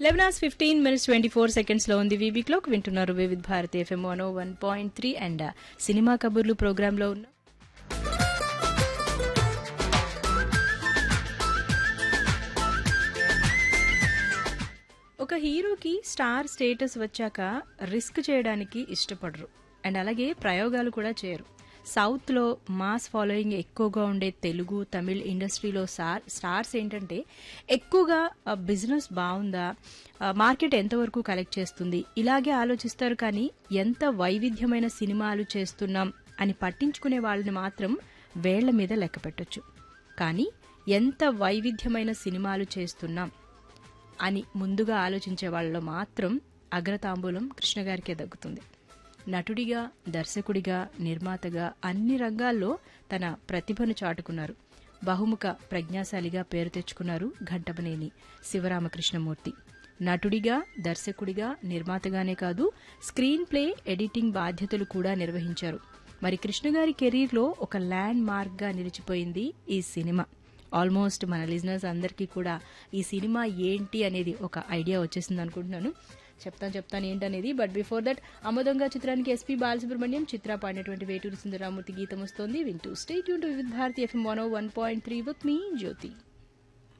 eleven hours fifteen minutes twenty four seconds లో ఉంది VB clock వింటున్నారు Vividh Bharati FM one one point three and cinema కబుర్లు program లో ఉన్న ఒక హీరోకి స్టార్ స్టేటస్ వచ్చాక రిస్క్ చేయడానికి ఇష్టపడరు అండ్ అలాగే ప్రయోగాలు కూడా చేయరు సౌత్లో మాస్ ఫాలోయింగ్ ఎక్కువగా ఉండే తెలుగు తమిళ్ ఇండస్ట్రీలో సార్ స్టార్స్ ఏంటంటే ఎక్కువగా బిజినెస్ బాగుందా ఆ, మార్కెట్ ఎంతవరకు కలెక్ట్ చేస్తుంది ఇలాగే ఆలోచిస్తారు కానీ ఎంత వైవిధ్యమైన సినిమాలు చేస్తున్నాం అని పట్టించుకునే వాళ్ళని మాత్రం వేళ్ల మీద లెక్క పెట్టొచ్చు కానీ ఎంత వైవిధ్యమైన సినిమాలు చేస్తున్నాం అని ముందుగా ఆలోచించే వాళ్ళలో మాత్రం అగ్రతాంబూలం కృష్ణగారికే దక్కుతుంది నటుడిగా దర్శకుడిగా నిర్మాతగా అన్ని రంగాల్లో తన ప్రతిభను చాటుకున్నారు బహుముఖ ప్రజ్ఞాశాలిగా పేరు తెచ్చుకున్నారు ఘంటమనేని శివరామకృష్ణమూర్తి నటుడిగా దర్శకుడిగా నిర్మాతగానే కాదు స్క్రీన్ ప్లే ఎడిటింగ్ బాధ్యతలు కూడా నిర్వహించారు మరి కృష్ణగారి కెరీర్లో ఒక ల్యాండ్ మార్క్గా నిలిచిపోయింది ఈ సినిమా ఆల్మోస్ట్ మన లిజనర్స్ అందరికీ కూడా ఈ సినిమా ఏంటి అనేది ఒక ఐడియా వచ్చేసింది అనుకుంటున్నాను చెప్తాను చెప్తాను ఏంటనేది బట్ బిఫోర్ దట్ అమోదంగా చిత్రానికి ఎస్పీ బాలసుబ్రహ్మణ్యం చిత్ర పాడినటువంటి వేటూరి సుందరరామూర్తి గీతం వస్తోంది వింటూ స్టేట్ యూన్ to with Bharati FM one one point three with me Jyothi